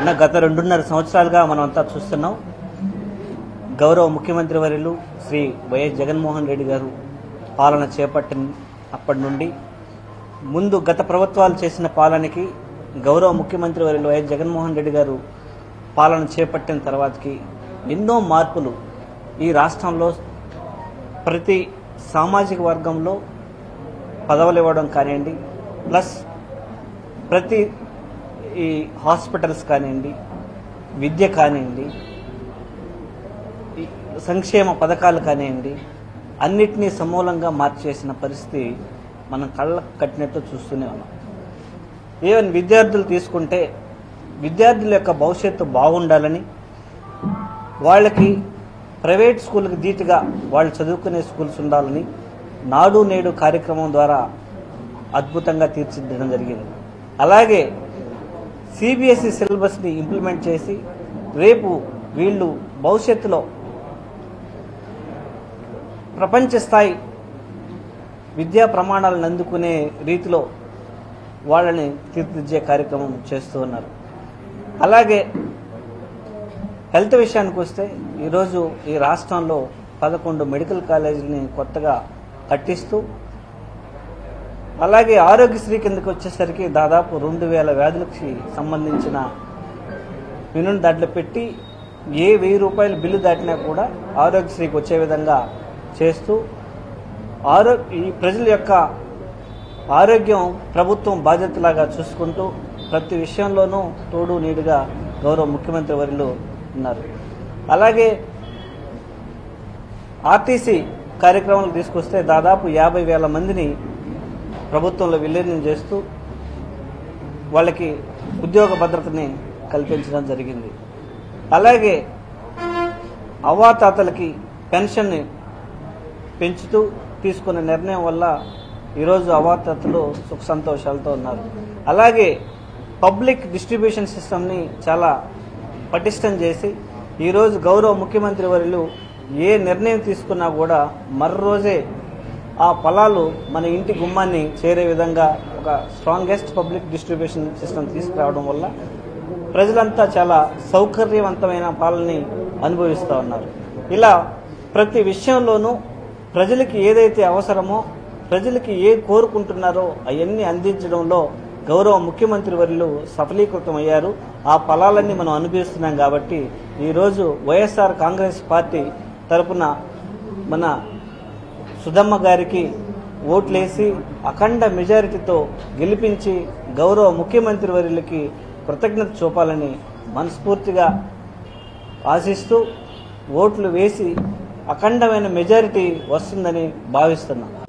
ఉన్న గత రెండున్నర సంవత్సరాలుగా మనం అంతా చూస్తున్నాం గౌరవ ముఖ్యమంత్రి వర్యులు శ్రీ వైఎస్ జగన్మోహన్ రెడ్డి గారు పాలన చేపట్టిన అప్పటి నుండి ముందు గత ప్రభుత్వాలు చేసిన పాలనకి గౌరవ ముఖ్యమంత్రి వర్యులు వైఎస్ జగన్మోహన్ రెడ్డి గారు పాలన చేపట్టిన తర్వాతకి ఎన్నో మార్పులు ఈ రాష్ట్రంలో ప్రతి సామాజిక వర్గంలో పదవులు ఇవ్వడం కానివ్వండి ప్లస్ ప్రతి ఈ హాస్పిటల్స్ కానివ్వండి విద్య కానివ్వండి ఈ సంక్షేమ పథకాలు కానివ్వండి అన్నిటినీ సమూలంగా మార్చేసిన పరిస్థితి మనం కళ్ళ కట్టినట్టు చూస్తూనే ఉన్నాం ఈవెన్ విద్యార్థులు తీసుకుంటే విద్యార్థుల యొక్క భవిష్యత్తు బాగుండాలని వాళ్ళకి ప్రైవేట్ స్కూల్కి ధీటుగా వాళ్ళు చదువుకునే స్కూల్స్ ఉండాలని నాడు నేడు కార్యక్రమం ద్వారా అద్భుతంగా తీర్చిదిద్దడం జరిగింది అలాగే సిబిఎస్ఈ సిలబస్ని ఇంప్లిమెంట్ చేసి రేపు వీళ్ళు భవిష్యత్తులో ప్రపంచ స్థాయి విద్యా ప్రమాణాలను అందుకునే రీతిలో వాళ్ళని తీర్చిదిద్దే కార్యక్రమం చేస్తూ ఉన్నారు అలాగే హెల్త్ విషయానికి వస్తే ఈరోజు ఈ రాష్ట్రంలో పదకొండు మెడికల్ కాలేజీలని కొత్తగా కట్టిస్తూ అలాగే ఆరోగ్యశ్రీ కిందకి వచ్చేసరికి దాదాపు రెండు వేల వ్యాధులకి సంబంధించిన వినుని దాంట్లో పెట్టి ఏ వెయ్యి రూపాయల బిల్లు దాటినా కూడా ఆరోగ్యశ్రీకి వచ్చే విధంగా చేస్తూ ఆరో ఈ ప్రజల యొక్క ఆరోగ్యం ప్రభుత్వం బాధ్యతలాగా చూసుకుంటూ ప్రతి విషయంలోనూ తోడు నీడుగా గౌరవ ముఖ్యమంత్రి వర్యులు ఉన్నారు అలాగే ఆర్టీసీ కార్యక్రమాలు తీసుకొస్తే దాదాపు యాభై వేల మందిని ప్రభుత్వంలో విలీనం చేస్తూ వాళ్ళకి ఉద్యోగ భద్రతని కల్పించడం జరిగింది అలాగే అవాతాతలకి పెన్షన్ని పెంచుతూ తీసుకున్న నిర్ణయం వల్ల ఈరోజు అవాతాతలు సుఖ సంతోషాలతో ఉన్నారు అలాగే పబ్లిక్ డిస్ట్రిబ్యూషన్ సిస్టమ్ని చాలా పటిష్టం చేసి ఈరోజు గౌరవ ముఖ్యమంత్రి వర్యులు ఏ నిర్ణయం తీసుకున్నా కూడా మర్ర రోజే ఆ ఫలాలు మన ఇంటి గుమ్మాన్ని చేరే విధంగా ఒక స్ట్రాంగెస్ట్ పబ్లిక్ డిస్ట్రిబ్యూషన్ సిస్టమ్ తీసుకురావడం వల్ల ప్రజలంతా చాలా సౌకర్యవంతమైన పాలనని అనుభవిస్తూ ఉన్నారు ఇలా ప్రతి విషయంలోనూ ప్రజలకి ఏదైతే అవసరమో ప్రజలకి ఏ కోరుకుంటున్నారో అవన్నీ అందించడంలో గౌరవ ముఖ్యమంత్రి వర్యులు సఫలీకృతం అయ్యారు ఆ ఫలాలన్నీ మనం అనుభవిస్తున్నాం కాబట్టి ఈరోజు వైఎస్ఆర్ కాంగ్రెస్ పార్టీ తరపున మన సుధమ్మ గారికి ఓట్లేసి అఖండ మెజారిటీతో గెలిపించి గౌరవ ముఖ్యమంత్రి వర్యులకి కృతజ్ఞత చూపాలని మనస్ఫూర్తిగా ఆశిస్తూ ఓట్లు వేసి అఖండమైన మెజారిటీ వస్తుందని భావిస్తున్నాం